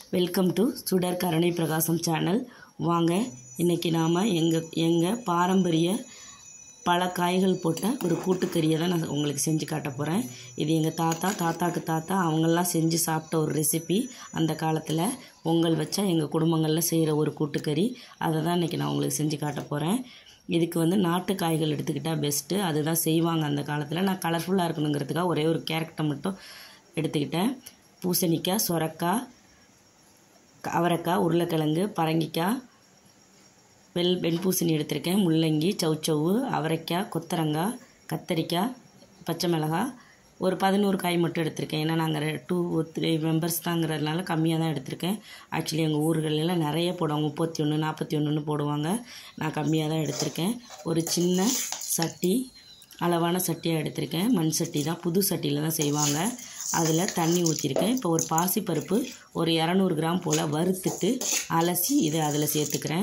welcome to சுடர் கருணை பிரகாசம் சேனல் வாங்க இன்றைக்கி நாம் எங்கள் எங்கள் பாரம்பரிய பல காய்கள் போட்ட ஒரு கூட்டுக்கறியை தான் நான் உங்களுக்கு செஞ்சு காட்ட போகிறேன் இது எங்கள் தாத்தா தாத்தாக்கு தாத்தா அவங்கெல்லாம் செஞ்சு சாப்பிட்ட ஒரு ரெசிபி அந்த காலத்தில் பொங்கல் வச்சா எங்கள் குடும்பங்களில் செய்கிற ஒரு கூட்டுக்கறி அதை தான் இன்றைக்கி நான் உங்களுக்கு செஞ்சு காட்ட போகிறேன் இதுக்கு வந்து நாட்டு காய்கள் எடுத்துக்கிட்டால் பெஸ்ட்டு அதுதான் செய்வாங்க அந்த காலத்தில் நான் கலர்ஃபுல்லாக இருக்கணுங்கிறதுக்காக ஒரே ஒரு கேரக்டை மட்டும் எடுத்துக்கிட்டேன் பூசணிக்காய் சொரக்காய் அவரைக்காய் உருளைக்கிழங்கு பரங்கிக்காய் வெள் வெண்பூசணி எடுத்திருக்கேன் முள்ளங்கி சவுச்சவு அவரைக்காய் கொத்தரங்காய் கத்தரிக்காய் பச்சை மிளகாய் ஒரு பதினோரு காய் மட்டும் எடுத்திருக்கேன் ஏன்னா நாங்கள் டூ த்ரீ மெம்பர்ஸ் தாங்கிறதுனால கம்மியாக தான் எடுத்திருக்கேன் ஆக்சுவலி எங்கள் ஊர்களெல்லாம் நிறைய போடுவாங்க முப்பத்தி ஒன்று நாற்பத்தி ஒன்றுன்னு போடுவாங்க நான் கம்மியாக தான் எடுத்திருக்கேன் ஒரு சின்ன சட்டி அளவான சட்டியாக எடுத்திருக்கேன் மண் சட்டி தான் புது சட்டியில் தான் செய்வாங்க அதில் தண்ணி ஊற்றிருக்கேன் இப்போ ஒரு பாசிப்பருப்பு ஒரு இரநூறு கிராம் போல் வறுத்துட்டு அலசி இதை அதில் சேர்த்துக்கிறேன்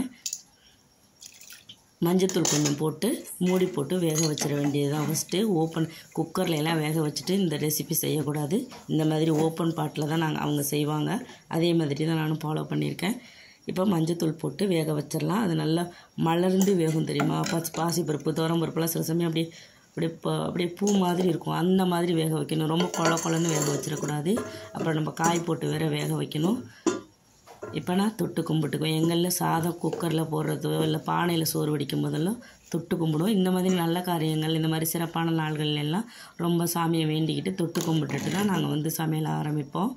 மஞ்சத்தூள் கொஞ்சம் போட்டு மூடி போட்டு வேக வச்சிட வேண்டியது தான் ஃபஸ்ட்டு ஓப்பன் குக்கரில் எல்லாம் வேக வச்சுட்டு இந்த ரெசிபி செய்யக்கூடாது இந்த மாதிரி ஓப்பன் பாட்டில் தான் நாங்கள் அவங்க செய்வாங்க அதே மாதிரி தான் நானும் ஃபாலோ பண்ணியிருக்கேன் இப்போ மஞ்சத்தூள் போட்டு வேக வச்சிடலாம் அது நல்லா மலர்ந்து வேகும் தெரியுமா பாசி பாசிப்பருப்பு துவரம்பருப்புலாம் சில சமயம் அப்படியே அப்படியே இப்போ அப்படியே பூ மாதிரி இருக்கும் அந்த மாதிரி வேக வைக்கணும் ரொம்ப கொல கொலன்னு வேக வச்சிடக்கூடாது அப்புறம் நம்ம காய் போட்டு வேற வேக வைக்கணும் இப்போ நான் தொட்டு கும்பிட்டுக்குவேன் எங்களில் சாதம் குக்கரில் போடுறதோ இல்லை பானையில் சோறு வடிக்கும் போதெல்லாம் தொட்டு கும்பிடுவோம் இந்த மாதிரி நல்ல காரியங்கள் இந்த மாதிரி சிறப்பான நாள்கள் எல்லாம் ரொம்ப சாமியை வேண்டிக்கிட்டு தொட்டு கும்பிட்டுட்டு தான் நாங்கள் வந்து சமையல் ஆரம்பிப்போம்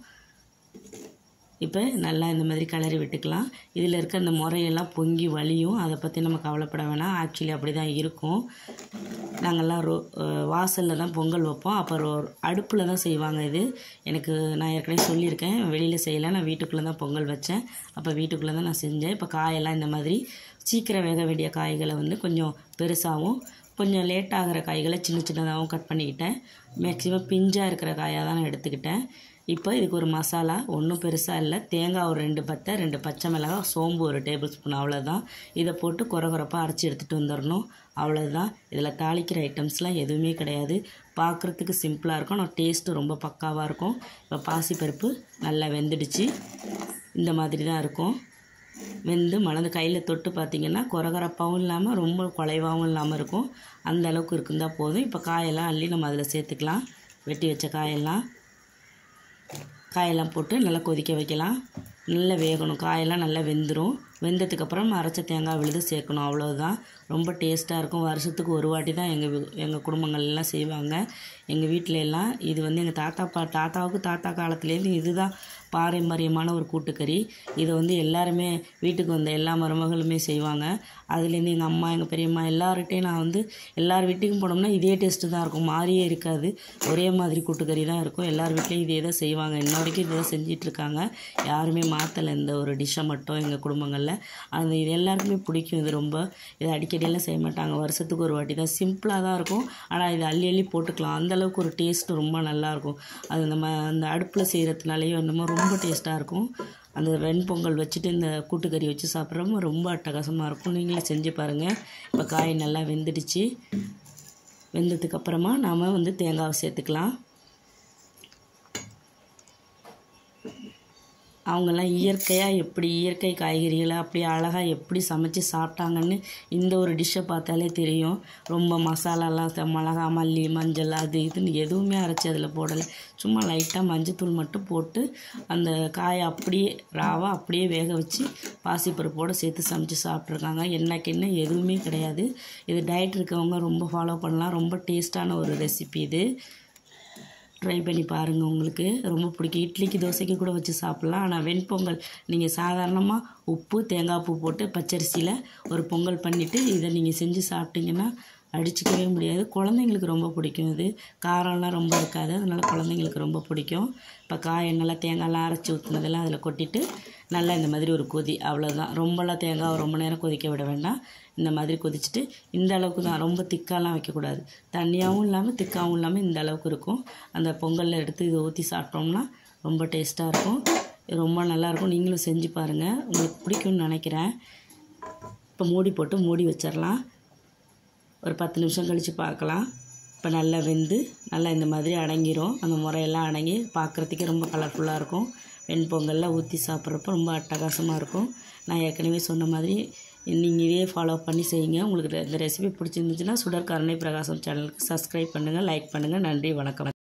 இப்போ நல்லா இந்த மாதிரி கிளறி விட்டுக்கலாம் இதில் இருக்க அந்த முறையெல்லாம் பொங்கி வலியும் அதை பற்றி நம்ம கவலைப்பட வேணாம் ஆக்சுவலி அப்படி தான் இருக்கும் நாங்கள்லாம் ரோ வாசலில் தான் பொங்கல் வைப்போம் அப்புறம் அடுப்பில் தான் செய்வாங்க இது எனக்கு நான் ஏற்கனவே சொல்லியிருக்கேன் வெளியில் செய்யலை நான் வீட்டுக்குள்ளே தான் பொங்கல் வச்சேன் அப்போ வீட்டுக்குள்ளே தான் நான் செஞ்சேன் இப்போ காயெல்லாம் இந்த மாதிரி சீக்கிரம் வேக வேண்டிய காய்களை வந்து கொஞ்சம் பெருசாகவும் கொஞ்சம் லேட் ஆகிற காய்களை சின்ன சின்னதாகவும் கட் பண்ணிக்கிட்டேன் மேக்ஸிமம் பிஞ்சாக இருக்கிற காயாக தான் நான் எடுத்துக்கிட்டேன் இப்போ இதுக்கு ஒரு மசாலா ஒன்றும் பெருசாக இல்லை தேங்காய் ஒரு ரெண்டு பத்தை ரெண்டு பச்சை மிளகாய் சோம்பு ஒரு டேபிள் ஸ்பூன் அவ்வளோதான் இதை போட்டு குறகுறப்பாக அரைச்சி எடுத்துகிட்டு வந்துடணும் அவ்வளோதான் இதில் தாளிக்கிற ஐட்டம்ஸ்லாம் எதுவுமே கிடையாது பார்க்குறதுக்கு சிம்பிளாக இருக்கும் ஆனால் டேஸ்ட்டு ரொம்ப பக்காவாக இருக்கும் இப்போ பாசிப்பருப்பு நல்லா வெந்துடுச்சு இந்த மாதிரி தான் இருக்கும் வெந்து மலர்ந்து கையில் தொட்டு பார்த்திங்கன்னா குறகுறப்பாகவும் இல்லாமல் ரொம்ப குலைவாகவும் இல்லாமல் இருக்கும் அந்த அளவுக்கு இருக்குந்தா போதும் இப்போ காயெல்லாம் அள்ளி நம்ம அதில் சேர்த்துக்கலாம் வெட்டி வச்ச காயெல்லாம் காயெல்லாம் போட்டு நல்லா கொதிக்க வைக்கலாம் நல்லா வேகணும் காயெல்லாம் நல்லா வெந்துடும் வெந்ததுக்கப்புறம் அரைச்ச தேங்காய் விழுது சேர்க்கணும் அவ்வளோதான் ரொம்ப டேஸ்ட்டாக இருக்கும் வருஷத்துக்கு ஒரு வாட்டி தான் எங்கள் எங்கள் குடும்பங்கள்லாம் செய்வாங்க எங்கள் வீட்டில எல்லாம் இது வந்து எங்கள் தாத்தா பா தாத்தாவுக்கு தாத்தா காலத்துலேருந்து இதுதான் பாரம்பரியமான ஒரு கூட்டுக்கறி இதை வந்து எல்லாருமே வீட்டுக்கு வந்த எல்லா மருமகளுமே செய்வாங்க அதுலேருந்து எங்கள் அம்மா எங்கள் பெரியம்மா எல்லார்கிட்டையும் நான் வந்து எல்லார் வீட்டுக்கும் போனோம்னா இதே டேஸ்ட்டு தான் இருக்கும் மாறியே இருக்காது ஒரே மாதிரி கூட்டுக்கறி தான் இருக்கும் எல்லார் வீட்லேயும் இதே தான் செய்வாங்க இன்ன வரைக்கும் இதை தான் செஞ்சிட்ருக்காங்க யாருமே மாற்றலை இந்த ஒரு டிஷ்ஷை மட்டும் எங்கள் குடும்பங்களில் அது இது எல்லாருக்குமே பிடிக்கும் இது ரொம்ப இதை அடிக்கடியெல்லாம் செய்ய மாட்டாங்க வருஷத்துக்கு ஒரு வாட்டி தான் சிம்பிளாக தான் இருக்கும் ஆனால் இது அள்ளி அள்ளி போட்டுக்கலாம் அந்தளவுக்கு ஒரு டேஸ்ட்டு ரொம்ப நல்லாயிருக்கும் அது நம்ம அந்த அடுப்பில் செய்கிறதுனாலேயோ என்னமோ ரொம்ப டேஸ்ட்டாக இருக்கும் அந்த வெண்பொங்கல் வச்சுட்டு இந்த கூட்டுக்கறி வச்சு சாப்பிட்றப்ப ரொம்ப அட்டகாசமாக இருக்கும் நீங்களே செஞ்சு பாருங்கள் இப்போ காய் நல்லா வெந்துடுச்சு வெந்ததுக்கப்புறமா நாம் வந்து தேங்காவை சேர்த்துக்கலாம் அவங்கெல்லாம் இயற்கையாக எப்படி இயற்கை காய்கறிகளை அப்படியே அழகாக எப்படி சமைச்சு சாப்பிட்டாங்கன்னு இந்த ஒரு டிஷ்ஷை பார்த்தாலே தெரியும் ரொம்ப மசாலாலாம் மிளகா மல்லி மஞ்சள் அது இதுன்னு எதுவுமே அரைச்சி அதில் போடலை சும்மா லைட்டாக மஞ்சத்தூள் மட்டும் போட்டு அந்த காயை அப்படியே ராவாக அப்படியே வேக வச்சு பாசிப்பருப்போடு சேர்த்து சமைச்சு சாப்பிட்ருக்காங்க என்னைக்கு என்ன எதுவுமே கிடையாது இது டயட் இருக்கவங்க ரொம்ப ஃபாலோ பண்ணலாம் ரொம்ப டேஸ்ட்டான ஒரு ரெசிபி இது ட்ரை பண்ணி பாருங்கள் உங்களுக்கு ரொம்ப பிடிக்கும் இட்லிக்கு தோசைக்கு கூட வச்சு சாப்பிட்லாம் ஆனால் வெண்பொங்கல் நீங்கள் சாதாரணமாக உப்பு தேங்காய் பூ போட்டு பச்சரிசியில் ஒரு பொங்கல் பண்ணிவிட்டு இதை நீங்கள் செஞ்சு சாப்பிட்டீங்கன்னா அடிச்சிக்கவே முடியாது குழந்தைங்களுக்கு ரொம்ப பிடிக்கும் இது காரம்லாம் ரொம்ப இருக்காது அதனால் குழந்தைங்களுக்கு ரொம்ப பிடிக்கும் இப்போ காய் நல்லா தேங்காய்லாம் அரைச்சி ஊற்றுனதெல்லாம் அதில் கொட்டிட்டு நல்லா இந்த மாதிரி ஒரு கொதி அவ்வளோதான் ரொம்பலாம் தேங்காய் ரொம்ப நேரம் கொதிக்க விட வேண்டாம் இந்த மாதிரி கொதிச்சுட்டு இந்த அளவுக்கு தான் ரொம்ப திக்காலாம் வைக்கக்கூடாது தண்ணியாகவும் இல்லாமல் திக்காகவும் இல்லாமல் இந்த அளவுக்கு இருக்கும் அந்த பொங்கலில் எடுத்து இதை ஊற்றி சாப்பிட்டோம்னா ரொம்ப டேஸ்ட்டாக இருக்கும் ரொம்ப நல்லாயிருக்கும் நீங்களும் செஞ்சு பாருங்கள் உங்களுக்கு பிடிக்கும்னு நினைக்கிறேன் இப்போ மூடி போட்டு மூடி வச்சிடலாம் ஒரு பத்து நிமிஷம் கழித்து பார்க்கலாம் இப்போ நல்லா வெந்து நல்லா இந்த மாதிரி அடங்கிரும் அந்த முறையெல்லாம் அடங்கி பார்க்குறதுக்கே ரொம்ப கலர்ஃபுல்லாக இருக்கும் வெண்பொங்கல்லாம் ஊற்றி சாப்பிட்றப்ப ரொம்ப அட்டகாசமாக இருக்கும் நான் ஏற்கனவே சொன்ன மாதிரி நீங்கள் இதே ஃபாலோ பண்ணி செய்யுங்க உங்களுக்கு இந்த ரெசிபி பிடிச்சிருந்துச்சுன்னா சுடர் கருணை பிரகாசம் சேனலுக்கு சப்ஸ்கிரைப் பண்ணுங்கள் லைக் பண்ணுங்கள் நன்றி வணக்கம்